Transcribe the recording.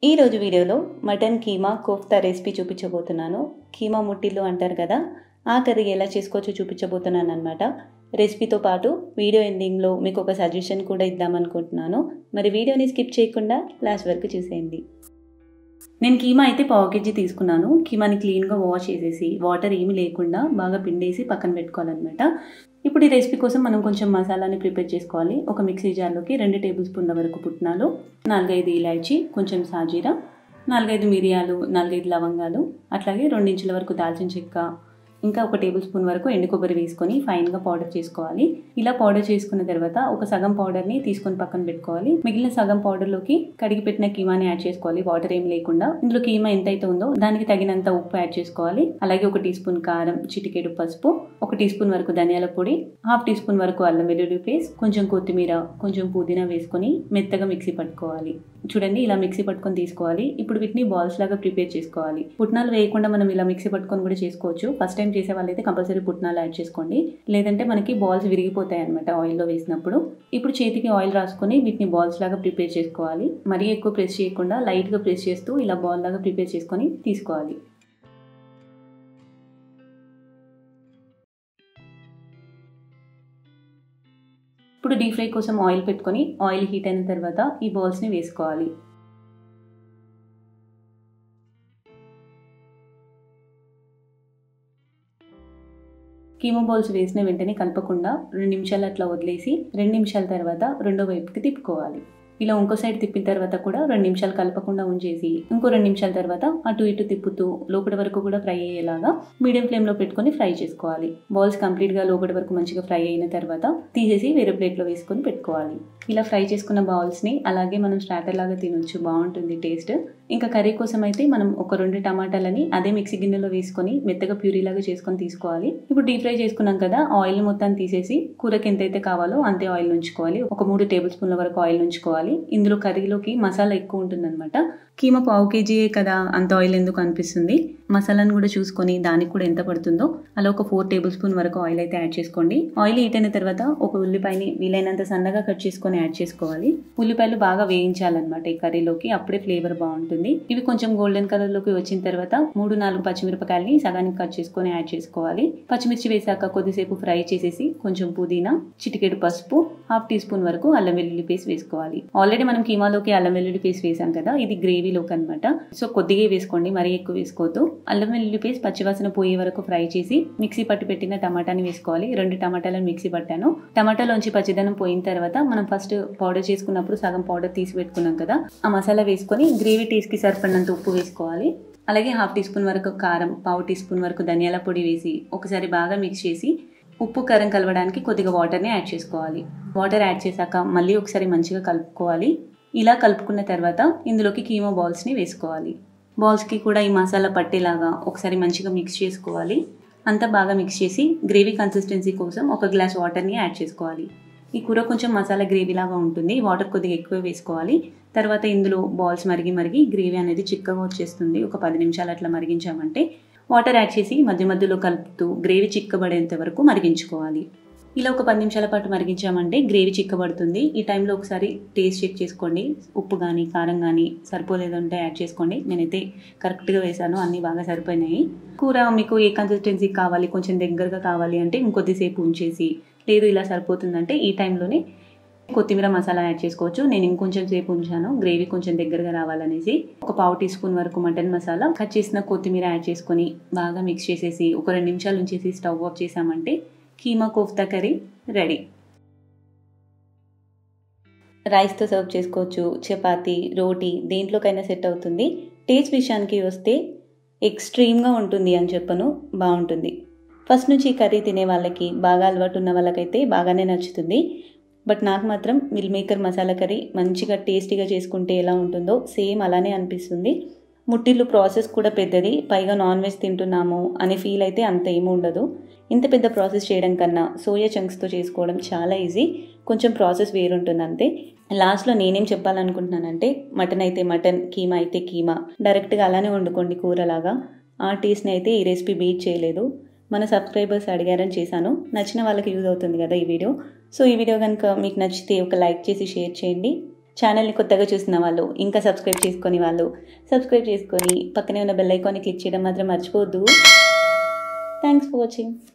ఈ రోజు వీడియోలో మటన్ కీమా కోఫ్తా రెసిపీ చూపించబోతున్నాను కీమా ముట్టిల్లు అంటారు కదా ఆ కర్రీ ఎలా చేసుకోవచ్చో చూపించబోతున్నాను అనమాట రెసిపీతో పాటు వీడియో ఎండింగ్లో మీకు ఒక సజెషన్ కూడా ఇద్దామనుకుంటున్నాను మరి వీడియోని స్కిప్ చేయకుండా లాస్ట్ వరకు చూసేయండి నేను కీమా అయితే పావు కేజీ తీసుకున్నాను కీమాని క్లీన్గా వాష్ చేసేసి వాటర్ ఏమీ లేకుండా బాగా పిండేసి పక్కన పెట్టుకోవాలన్నమాట ఇప్పుడు ఈ రెసిపీ కోసం మనం కొంచెం మసాలాని ప్రిపేర్ చేసుకోవాలి ఒక మిక్సీ జార్లోకి రెండు టేబుల్ స్పూన్ల వరకు పుట్నాలు నాలుగైదు ఇలాచి కొంచెం సాజీరా నాలుగైదు మిరియాలు నాలుగైదు లవంగాలు అట్లాగే రెండించుల వరకు దాల్చిన చెక్క ఇంకా ఒక టేబుల్ స్పూన్ వరకు ఎండు కొబ్బరి వేసుకొని ఫైన్గా పౌడర్ చేసుకోవాలి ఇలా పౌడర్ చేసుకున్న తర్వాత ఒక సగం పౌడర్ని తీసుకొని పక్కన పెట్టుకోవాలి మిగిలిన సగం పౌడర్లోకి కడిగి పెట్టిన కీమాని యాడ్ చేసుకోవాలి వాటర్ ఏం లేకుండా ఇందులో కీమా ఎంత అయితే ఉందో దానికి తగినంత ఉప్పు యాడ్ చేసుకోవాలి అలాగే ఒక టీ స్పూన్ కారం చిటికెడు పసుపు ఒక టీ స్పూన్ వరకు ధనియాల పొడి హాఫ్ టీ స్పూన్ వరకు అల్లం వెల్లుల్లి పేస్ట్ కొంచెం కొత్తిమీర కొంచెం పుదీనా వేసుకొని మెత్తగా మిక్సీ పట్టుకోవాలి చూడండి ఇలా మిక్సీ పట్టుకొని తీసుకోవాలి ఇప్పుడు వీటిని బాల్స్ లాగా ప్రిపేర్ చేసుకోవాలి పుట్నాలు వేయకుండా మనం ఇలా మిక్సీ పట్టుకొని కూడా చేసుకోవచ్చు ఫస్ట్ టైం చేసే వాళ్ళైతే కంపల్సరీ పుట్నాలు యాడ్ చేసుకోండి లేదంటే మనకి బాల్స్ విరిగిపోతాయి అనమాట ఆయిల్లో వేసినప్పుడు ఇప్పుడు చేతికి ఆయిల్ రాసుకొని వీటిని బాల్స్ లాగా ప్రిపేర్ చేసుకోవాలి మరీ ఎక్కువ ప్రెస్ చేయకుండా లైట్గా ప్రెస్ చేస్తూ ఇలా బాల్ లాగా ప్రిపేర్ చేసుకొని తీసుకోవాలి ఇప్పుడు డీప్ ఫ్రై కోసం ఆయిల్ పెట్టుకొని ఆయిల్ హీట్ అయిన తర్వాత ఈ బాల్స్ని వేసుకోవాలి కీమో బాల్స్ వేసిన వెంటనే కలపకుండా రెండు నిమిషాలు అట్లా వదిలేసి రెండు నిమిషాల తర్వాత రెండో వైపుకి తిప్పుకోవాలి ఇలా ఇంకో సైడ్ తిప్పిన తర్వాత కూడా రెండు నిమిషాలు కలపకుండా ఉంచేసి ఇంకో రెండు నిమిషాల తర్వాత అటు ఇటు తిప్పుతూ లోపటి వరకు కూడా ఫ్రై అయ్యేలాగా మీడియం ఫ్లేమ్లో పెట్టుకొని ఫ్రై చేసుకోవాలి బాల్స్ కంప్లీట్గా లోపటి వరకు మంచిగా ఫ్రై అయిన తర్వాత తీసేసి వేరే ప్లేట్లో వేసుకొని పెట్టుకోవాలి ఇలా ఫ్రై చేసుకున్న బాల్స్ని అలాగే మనం స్టార్టర్ లాగా తినొచ్చు బాగుంటుంది టేస్ట్ ఇంకా కర్రీ కోసం అయితే మనం ఒక రెండు టమాటాలని అదే మిక్సీ గిన్నెలో వేసుకొని మెత్తగా ప్యూరీ లాగా చేసుకొని తీసుకోవాలి ఇప్పుడు డీప్ ఫ్రై చేసుకున్నాం కదా ఆయిల్ మొత్తాన్ని తీసేసి కూరకి ఎంతైతే కావాలో అంతే ఆయిల్ ఉంచుకోవాలి ఒక మూడు టేబుల్ స్పూన్ల వరకు ఆయిల్ ఉంచుకోవాలి ఇందులో కర్రీలోకి మసాలా ఎక్కువ ఉంటుందన్నమాట కీమా పావు కేజీయే కదా అంత ఆయిల్ ఎందుకు అనిపిస్తుంది మసాలాను కూడా చూసుకొని దానికి కూడా ఎంత పడుతుందో అలా ఒక ఫోర్ టేబుల్ స్పూన్ వరకు ఆయిల్ అయితే యాడ్ చేసుకోండి ఆయిల్ హీట్ అయిన తర్వాత ఒక ఉల్లిపాయని వీలైనంత సన్నగా కట్ చేసుకొని యాడ్ చేసుకోవాలి ఉల్లిపాయలు బాగా వేయించాలన్నమాట ఈ కర్రీలోకి అప్పుడే ఫ్లేవర్ బాగుంటుంది ఇవి కొంచెం గోల్డెన్ కలర్ లోకి వచ్చిన తర్వాత మూడు నాలుగు పచ్చిమిరపకాయలని సగానికి కట్ చేసుకొని యాడ్ చేసుకోవాలి పచ్చిమిర్చి వేసాక కొద్దిసేపు ఫ్రై చేసేసి కొంచెం పుదీనా చిటికెడు పసుపు హాఫ్ టీ స్పూన్ వరకు అల్లం వెల్లుల్లి పేస్ట్ వేసుకోవాలి ఆల్రెడీ మనం కీమాలోకి అల్లం వెల్లుల్లి పేస్ట్ వేసాం కదా ఇది గ్రేవీలోకి అనమాట సో కొద్దిగా వేసుకోండి మరీ ఎక్కువ వేసుకోవద్దు అల్లం వెల్లుల్లి పేస్ట్ పచ్చివాసన పోయే వరకు ఫ్రై చేసి మిక్సీ పట్టి పెట్టిన టమాటాని వేసుకోవాలి రెండు టమాటాలను మిక్సీ పట్టాను టమాటాలోంచి పచ్చిదనం పోయిన తర్వాత మనం ఫస్ట్ పౌడర్ చేసుకున్నప్పుడు సగం పౌడర్ తీసి పెట్టుకున్నాం కదా ఆ మసాలా వేసుకొని గ్రేవీ టేస్ట్కి సరిపడినంత ఉప్పు వేసుకోవాలి అలాగే హాఫ్ టీ స్పూన్ వరకు కారం పావు టీ స్పూన్ వరకు ధనియాల పొడి వేసి ఒకసారి బాగా మిక్స్ చేసి ఉప్పు కారం కలవడానికి కొద్దిగా వాటర్ని యాడ్ చేసుకోవాలి వాటర్ యాడ్ చేశాక మళ్ళీ ఒకసారి మంచిగా కలుపుకోవాలి ఇలా కలుపుకున్న తర్వాత ఇందులోకి కీమో బాల్స్ని వేసుకోవాలి బాల్స్కి కూడా ఈ మసాలా పట్టేలాగా ఒకసారి మంచిగా మిక్స్ చేసుకోవాలి అంతా బాగా మిక్స్ చేసి గ్రేవీ కన్సిస్టెన్సీ కోసం ఒక గ్లాస్ వాటర్ని యాడ్ చేసుకోవాలి ఈ కూర కొంచెం మసాలా గ్రేవీ లాగా ఉంటుంది వాటర్ కొద్దిగా ఎక్కువ వేసుకోవాలి తర్వాత ఇందులో బాల్స్ మరిగి మరిగి గ్రేవీ అనేది చిక్కగా వచ్చేస్తుంది ఒక పది నిమిషాలు అట్లా మరిగించామంటే వాటర్ యాడ్ చేసి మధ్య మధ్యలో కలుపుతూ గ్రేవీ చిక్కబడేంత వరకు మరిగించుకోవాలి ఇలా ఒక పది నిమిషాల పాటు మరిగించామంటే గ్రేవీ చిక్కబడుతుంది ఈ టైంలో ఒకసారి టేస్ట్ చెక్ చేసుకోండి ఉప్పు కానీ కారం కానీ సరిపోలేదంటే యాడ్ చేసుకోండి నేనైతే కరెక్ట్గా వేసాను అన్నీ బాగా సరిపోయినాయి కూర మీకు ఏ కన్సిస్టెన్సీ కావాలి కొంచెం దగ్గరగా కావాలి అంటే ఇంకొద్దిసేపు ఉంచేసి లేదు ఇలా సరిపోతుందంటే ఈ టైంలోనే కొత్తిమీర మసాలా యాడ్ చేసుకోవచ్చు నేను ఇంకొంచెం సేపు ఉంచాను గ్రేవీ కొంచెం దగ్గరగా రావాలనేసి ఒక పావు టీ స్పూన్ వరకు మటన్ మసాలా కట్ చేసిన కొత్తిమీర యాడ్ చేసుకొని బాగా మిక్స్ చేసేసి ఒక రెండు నిమిషాలు ఉంచేసి స్టవ్ ఆఫ్ చేసామంటే కీమా కోఫ్తా కర్రీ రెడీ రైస్తో సర్వ్ చేసుకోవచ్చు చపాతి రోటీ దేంట్లోకైనా సెట్ అవుతుంది టేస్ట్ విషయానికి వస్తే ఎక్స్ట్రీమ్గా ఉంటుంది అని చెప్పను బాగుంటుంది ఫస్ట్ నుంచి కర్రీ తినే వాళ్ళకి బాగా అలవాటు ఉన్న వాళ్ళకైతే బాగానే నచ్చుతుంది బట్ నాకు మాత్రం మిల్ మేకర్ మసాలా కర్రీ మంచిగా టేస్టీగా చేసుకుంటే ఎలా ఉంటుందో సేమ్ అలానే అనిపిస్తుంది ముట్టిల్లు ప్రాసెస్ కూడా పెద్దది పైగా నాన్ వెజ్ తింటున్నాము అనే ఫీల్ అయితే అంత ఏమి ఉండదు ఇంత పెద్ద ప్రాసెస్ చేయడం కన్నా సోయా చంక్స్తో చేసుకోవడం చాలా ఈజీ కొంచెం ప్రాసెస్ వేరుంటుంది అంతే లాస్ట్లో నేనేం చెప్పాలనుకుంటున్నానంటే మటన్ అయితే మటన్ కీమా అయితే కీమా డైరెక్ట్గా అలానే వండుకోండి కూరలాగా ఆ టేస్ట్ని అయితే ఈ రెసిపీ బీట్ చేయలేదు మన సబ్స్క్రైబర్స్ అడిగారని చేశాను నచ్చిన వాళ్ళకి యూజ్ అవుతుంది కదా ఈ వీడియో సో ఈ వీడియో కనుక మీకు నచ్చితే ఒక లైక్ చేసి షేర్ చేయండి ఛానల్ని కొత్తగా చూసిన వాళ్ళు ఇంకా సబ్స్క్రైబ్ చేసుకొని వాళ్ళు సబ్స్క్రైబ్ చేసుకొని పక్కనే ఉన్న బెల్ ఐకాన్ని క్లిక్ చేయడం మాత్రం మర్చిపోవద్దు థ్యాంక్స్ ఫర్ వాచింగ్